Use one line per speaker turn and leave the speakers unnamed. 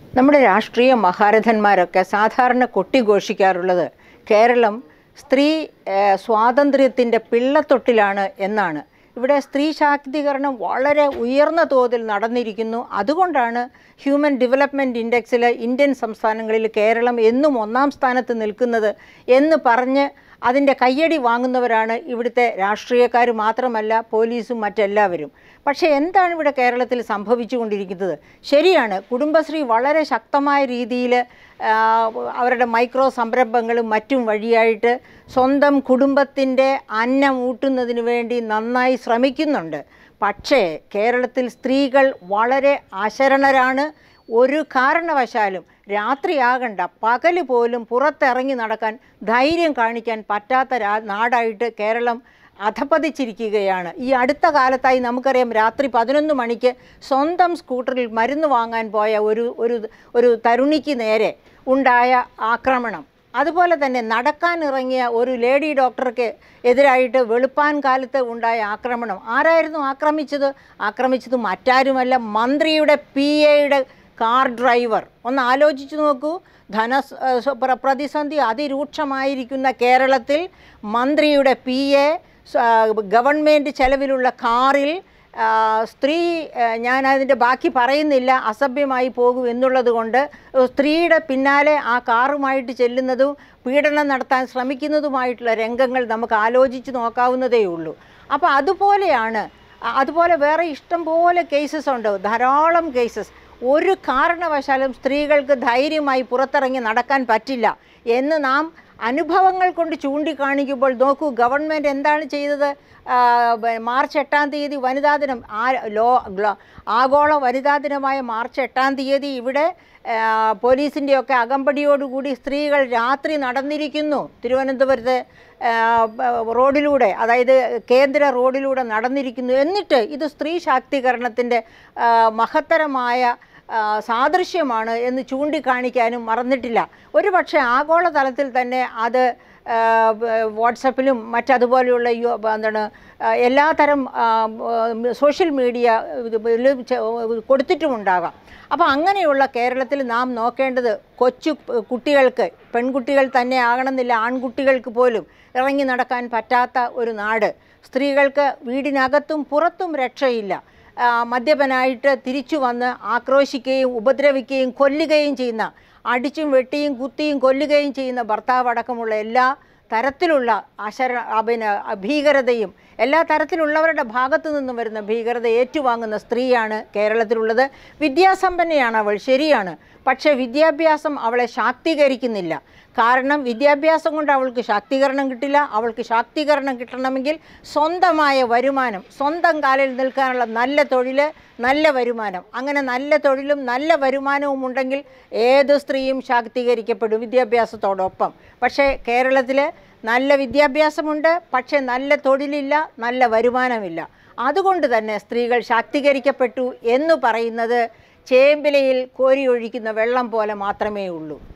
നമ്മുടെ രാഷ്ട്രീയ മഹാരഥന്മാരൊക്കെ സാധാരണ കൊട്ടിഘോഷിക്കാറുള്ളത് കേരളം സ്ത്രീ ഏഹ്, സ്വാതന്ത്ര്യത്തിൻ്റെ പിള്ളത്തൊട്ടിലാണ് എന്നാണ് ഇവിടെ സ്ത്രീ ശാക്തീകരണം വളരെ ഉയർന്ന തോതിൽ നടന്നിരിക്കുന്നു അതുകൊണ്ടാണ് ഹ്യൂമൻ ഡെവലപ്മെൻറ്റ് ഇൻഡെക്സിൽ ഇന്ത്യൻ സംസ്ഥാനങ്ങളിൽ കേരളം എന്നും ഒന്നാം സ്ഥാനത്ത് നിൽക്കുന്നത് എന്ന് പറഞ്ഞ് അതിൻ്റെ കയ്യടി വാങ്ങുന്നവരാണ് ഇവിടുത്തെ രാഷ്ട്രീയക്കാർ മാത്രമല്ല പോലീസും മറ്റെല്ലാവരും പക്ഷേ എന്താണ് ഇവിടെ കേരളത്തിൽ സംഭവിച്ചുകൊണ്ടിരിക്കുന്നത് ശരിയാണ് കുടുംബശ്രീ വളരെ ശക്തമായ രീതിയിൽ അവരുടെ മൈക്രോ സംരംഭങ്ങളും മറ്റും വഴിയായിട്ട് സ്വന്തം കുടുംബത്തിൻ്റെ അന്നം ഊട്ടുന്നതിന് വേണ്ടി നന്നായി ശ്രമിക്കുന്നുണ്ട് പക്ഷേ കേരളത്തിൽ സ്ത്രീകൾ വളരെ അശരണരാണ് ഒരു കാരണവശാലും രാത്രിയാകണ്ട പകല് പോലും പുറത്തിറങ്ങി നടക്കാൻ ധൈര്യം കാണിക്കാൻ പറ്റാത്ത രാ- നാടായിട്ട് കേരളം അധപ്പതിച്ചിരിക്കുകയാണ് ഈ അടുത്ത കാലത്തായി നമുക്കറിയാം രാത്രി പതിനൊന്ന് മണിക്ക് സ്വന്തം സ്കൂട്ടറിൽ മരുന്ന് വാങ്ങാൻ പോയ ഒരു ഒരു ഒരു തരുണിക്ക് നേരെ ഉണ്ടായ ആക്രമണം അതുപോലെ തന്നെ നടക്കാനിറങ്ങിയ ഒരു ലേഡി ഡോക്ടർക്ക് എതിരായിട്ട് വെളുപ്പാൻ കാലത്ത് ഉണ്ടായ ആക്രമണം ആരായിരുന്നു ആക്രമിച്ചത് ആക്രമിച്ചത് മറ്റാരുമല്ല മന്ത്രിയുടെ പി എയുടെ കാർ ഡ്രൈവർ ഒന്ന് ആലോചിച്ച് നോക്കൂ ധന സ- പ്ര- പ്രതിസന്ധി അതിരൂക്ഷമായിരിക്കുന്ന കേരളത്തിൽ മന്ത്രിയുടെ പി എ ഗവൺമെൻറ് ചെലവിലുള്ള കാറിൽ ആ, സ്ത്രീ ആ, ഞാൻ അതിൻ്റെ ബാക്കി പറയുന്നില്ല അസഭ്യമായി പോകും എന്നുള്ളത് കൊണ്ട് സ്ത്രീയുടെ പിന്നാലെ ആ കാറുമായിട്ട് ചെല്ലുന്നതും പീഡനം നടത്താൻ ശ്രമിക്കുന്നതുമായിട്ടുള്ള രംഗങ്ങൾ നമുക്ക് ആലോചിച്ച് നോക്കാവുന്നതേ ഉള്ളൂ അപ്പോൾ അതുപോലെയാണ് അ- അതുപോലെ വേറെ ഇഷ്ടം പോലെ കേസസ് ഉണ്ട് ധാരാളം കേസസ് ഒരു കാരണവശാലും സ്ത്രീകൾക്ക് ധൈര്യമായി പുറത്തിറങ്ങി നടക്കാൻ പറ്റില്ല എന്ന് നാം അനുഭവങ്ങൾ കൊണ്ട് ചൂണ്ടിക്കാണിക്കുമ്പോൾ നോക്കൂ ഗവൺമെൻറ് എന്താണ് ചെയ്തത് ആ, ബ- മാർച്ച് എട്ടാം തീയതി വനിതാ ദിനം ആ ലോ ഗ്ലോ- ആഗോള വനിതാ ദിനമായ മാർച്ച് എട്ടാം തീയതി ഇവിടെ ആ, പോലീസിൻ്റെയൊക്കെ അകമ്പടിയോടുകൂടി സ്ത്രീകൾ രാത്രി നടന്നിരിക്കുന്നു തിരുവനന്തപുരത്ത് ആ, ബ- റോഡിലൂടെ അതായത് കേന്ദ്ര റോഡിലൂടെ നടന്നിരിക്കുന്നു എന്നിട്ട് ഇത് സ്ത്രീ ശാക്തീകരണത്തിൻ്റെ ആ, മഹത്തരമായ ആ, സാദൃശ്യമാണ് എന്ന് ചൂണ്ടിക്കാണിക്കാനും മറന്നിട്ടില്ല ഒരു പക്ഷേ ആഗോളതലത്തിൽ തന്നെ അത് ആ, വ- വാട്സപ്പിലും മറ്റതുപോലെയുള്ള യു- എന്താണ് ആ, എല്ലാതരം ആ, ഉം, സോഷ്യൽ മീഡിയ ഇതിലും ചെ- കൊടുത്തിട്ടുമുണ്ടാകാം അപ്പോൾ അങ്ങനെയുള്ള കേരളത്തിൽ നാം നോക്കേണ്ടത് കൊച്ചു പ- കുട്ടികൾക്ക് പെൺകുട്ടികൾ തന്നെ ആകണമെന്നില്ല ആൺകുട്ടികൾക്ക് പോലും ഇറങ്ങി നടക്കാൻ പറ്റാത്ത ഒരു നാട് സ്ത്രീകൾക്ക് വീടിനകത്തും പുറത്തും രക്ഷയില്ല ആ, മദ്യപനായിട്ട് തിരിച്ചു വന്ന് ആക്രോശിക്കുകയും ഉപദ്രവിക്കുകയും കൊല്ലുകയും ചെയ്യുന്ന അടിച്ചും വെട്ടിയും കുത്തിയും കൊല്ലുകയും ചെയ്യുന്ന ഭർത്താവ് അടക്കമുള്ള എല്ലാ തരത്തിലുള്ള അശര ആ, പിന്നെ ഭീകരതയും എല്ലാ തരത്തിലുള്ളവരുടെ ഭാഗത്തു നിന്നും വരുന്ന ഭീകരത ഏറ്റുവാങ്ങുന്ന സ്ത്രീയാണ് കേരളത്തിലുള്ളത് വിദ്യാസമ്പന്നയാണ് അവൾ ശരിയാണ് പക്ഷേ വിദ്യാഭ്യാസം അവളെ ശാക്തീകരിക്കുന്നില്ല കാരണം വിദ്യാഭ്യാസം കൊണ്ട് അവൾക്ക് ശാക്തീകരണം കിട്ടില്ല അവൾക്ക് ശാക്തീകരണം കിട്ടണമെങ്കിൽ സ്വന്തമായ വരുമാനം സ്വന്തം കാലിൽ നിൽക്കാനുള്ള നല്ല തൊഴിൽ നല്ല വരുമാനം അങ്ങനെ നല്ല തൊഴിലും നല്ല വരുമാനവും ഉണ്ടെങ്കിൽ ഏത് സ്ത്രീയും ശാക്തീകരിക്കപ്പെടും വിദ്യാഭ്യാസത്തോടൊപ്പം പക്ഷേ കേരളത്തിൽ നല്ല വിദ്യാഭ്യാസമുണ്ട് പക്ഷേ നല്ല തൊഴിലില്ല നല്ല വരുമാനമില്ല അതുകൊണ്ട് തന്നെ സ്ത്രീകൾ ശാക്തീകരിക്കപ്പെട്ടു എന്ന് പറയുന്നത് ചേമ്പിലയിൽ കോരിയൊഴിക്കുന്ന വെള്ളം പോലെ മാത്രമേ ഉള്ളൂ